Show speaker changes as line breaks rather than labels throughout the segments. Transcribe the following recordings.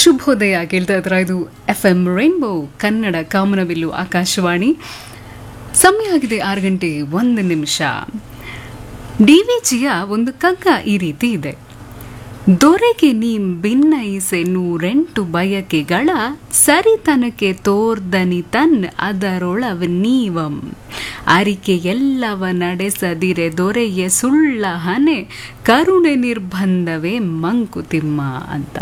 ಶುಭೋದಯ ಕೇಳ್ತಾ ಇದ್ರ ಇದು ಎಫ್ ಎಂ ರೈನ್ಬೋ ಕನ್ನಡ ಕಾಮನಬಿಲ್ಲು ಆಕಾಶವಾಣಿ ಸಮಯ ಆಗಿದೆ ಆರು ಗಂಟೆ ಒಂದು ನಿಮಿಷ ಡಿ ವಿ ಜಿಯ ಒಂದು ಕಗ್ಗ ಈ ರೀತಿ ಇದೆ ದೊರೆಗೆ ನೀ ಭಿನ್ನೈಸೆ ನೂರೆಂಟು ಬಯಕೆಗಳ ಸರಿತನಕ್ಕೆ ತೋರ್ದನಿ ತನ್ ಅದರೊಳವ ನೀವಂ ಅರಿಕೆ ಎಲ್ಲವ ನಡೆಸದಿರೆ ದೊರೆಯ ಸುಳ್ಳ ಹನೆ ಕರುಣೆ ನಿರ್ಬಂಧವೇ ಮಂಕುತಿಮ್ಮ ಅಂತ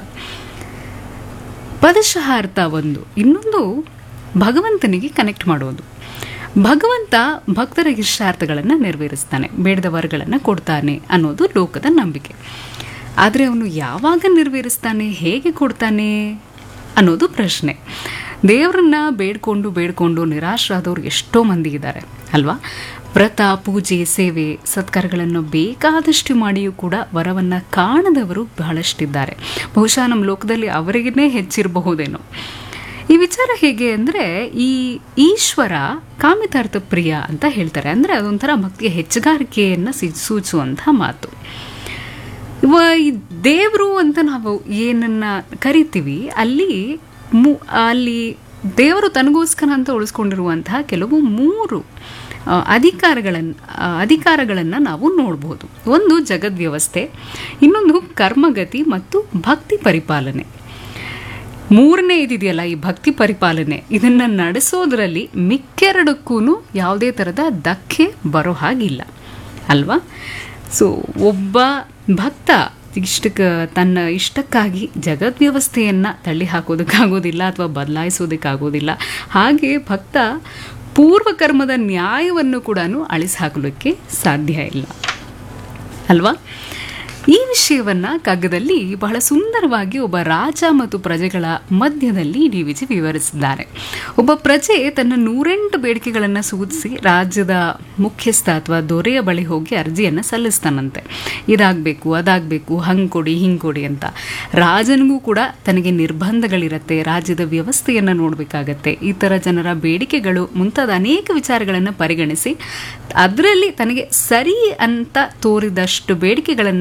ಪದಶಃ ಅರ್ಥ ಒಂದು ಇನ್ನೊಂದು ಭಗವಂತನಿಗೆ ಕನೆಕ್ಟ್ ಮಾಡೋದು ಭಗವಂತ ಭಕ್ತರ ಇಷ್ಟಾರ್ಥಗಳನ್ನು ನೆರವೇರಿಸ್ತಾನೆ ಬೇಡದ ವರಗಳನ್ನು ಕೊಡ್ತಾನೆ ಅನ್ನೋದು ಲೋಕದ ನಂಬಿಕೆ ಆದರೆ ಅವನು ಯಾವಾಗ ನೆರವೇರಿಸ್ತಾನೆ ಹೇಗೆ ಕೊಡ್ತಾನೆ ಅನ್ನೋದು ಪ್ರಶ್ನೆ ದೇವರನ್ನ ಬೇಡ್ಕೊಂಡು ಬೇಡ್ಕೊಂಡು ನಿರಾಶರಾದವ್ರು ಎಷ್ಟೋ ಮಂದಿ ಇದ್ದಾರೆ ಅಲ್ವಾ ವ್ರತ ಪೂಜೆ ಸೇವೆ ಸತ್ಕಾರಗಳನ್ನು ಬೇಕಾದಷ್ಟು ಮಾಡಿಯೂ ಕೂಡ ವರವನ್ನು ಕಾಣದವರು ಬಹಳಷ್ಟಿದ್ದಾರೆ ಬಹುಶಃ ನಮ್ಮ ಲೋಕದಲ್ಲಿ ಅವರಿಗೇ ಹೆಚ್ಚಿರಬಹುದೇನೋ ಈ ವಿಚಾರ ಹೇಗೆ ಅಂದರೆ ಈ ಈಶ್ವರ ಕಾಮಿತಾರ್ಥ ಪ್ರಿಯ ಅಂತ ಹೇಳ್ತಾರೆ ಅಂದರೆ ಅದೊಂಥರ ಭಕ್ತಿಯ ಹೆಚ್ಚುಗಾರಿಕೆಯನ್ನು ಸೂಚಿಸುವಂಥ ಮಾತು ಇವ ಈ ದೇವರು ಅಂತ ನಾವು ಏನನ್ನ ಕರಿತೀವಿ ಅಲ್ಲಿ ಮು ಅಲ್ಲಿ ದೇವರು ತನಗೋಸ್ಕರ ಅಂತ ಉಳಿಸ್ಕೊಂಡಿರುವಂತಹ ಕೆಲವು ಮೂರು ಅಧಿಕಾರಗಳನ್ನು ಅಧಿಕಾರಗಳನ್ನು ನಾವು ನೋಡ್ಬೋದು ಒಂದು ಜಗದ್ವ್ಯವಸ್ಥೆ ಇನ್ನೊಂದು ಕರ್ಮಗತಿ ಮತ್ತು ಭಕ್ತಿ ಪರಿಪಾಲನೆ ಮೂರನೇ ಇದಿದೆಯಲ್ಲ ಈ ಭಕ್ತಿ ಪರಿಪಾಲನೆ ಇದನ್ನು ನಡೆಸೋದ್ರಲ್ಲಿ ಮಿಕ್ಕೆರಡಕ್ಕೂ ಯಾವುದೇ ಥರದ ಧಕ್ಕೆ ಬರೋ ಹಾಗಿಲ್ಲ ಅಲ್ವಾ ಸೊ ಒಬ್ಬ ಭಕ್ತ ಇಷ್ಟಕ್ಕೆ ತನ್ನ ಇಷ್ಟಕ್ಕಾಗಿ ಜಗದ್ವ್ಯವಸ್ಥೆಯನ್ನು ತಳ್ಳಿ ಹಾಕೋದಕ್ಕಾಗೋದಿಲ್ಲ ಅಥವಾ ಬದಲಾಯಿಸೋದಕ್ಕಾಗೋದಿಲ್ಲ ಹಾಗೆ ಭಕ್ತ ಪೂರ್ವಕರ್ಮದ ನ್ಯಾಯವನ್ನು ಕೂಡ ಅಳಿಸಿ ಹಾಕಲಿಕ್ಕೆ ಸಾಧ್ಯ ಇಲ್ಲ ಅಲ್ವಾ ಈ ವಿಷಯವನ್ನ ಕಗ್ಗದಲ್ಲಿ ಬಹಳ ಸುಂದರವಾಗಿ ಒಬ್ಬ ರಾಜ ಮತ್ತು ಪ್ರಜೆಗಳ ಮಧ್ಯದಲ್ಲಿ ಡಿ ವಿಜಿ ವಿವರಿಸಿದ್ದಾರೆ ಒಬ್ಬ ಪ್ರಜೆ ತನ್ನ ನೂರೆಂಟು ಬೇಡಿಕೆಗಳನ್ನು ಸೂಚಿಸಿ ರಾಜ್ಯದ ಮುಖ್ಯಸ್ಥ ಅಥವಾ ದೊರೆಯ ಬಳಿ ಹೋಗಿ ಅರ್ಜಿಯನ್ನು ಸಲ್ಲಿಸ್ತಾನಂತೆ ಇದಾಗಬೇಕು ಅದಾಗಬೇಕು ಹಂಗೆ ಕೊಡಿ ಹಿಂಗೆ ಕೊಡಿ ಅಂತ ರಾಜನಿಗೂ ಕೂಡ ತನಗೆ ನಿರ್ಬಂಧಗಳಿರುತ್ತೆ ರಾಜ್ಯದ ವ್ಯವಸ್ಥೆಯನ್ನು ನೋಡಬೇಕಾಗತ್ತೆ ಈ ಥರ ಜನರ ಬೇಡಿಕೆಗಳು ಮುಂತಾದ ಅನೇಕ ವಿಚಾರಗಳನ್ನು ಪರಿಗಣಿಸಿ ಅದರಲ್ಲಿ ತನಗೆ ಸರಿ ಅಂತ ತೋರಿದಷ್ಟು ಬೇಡಿಕೆಗಳನ್ನು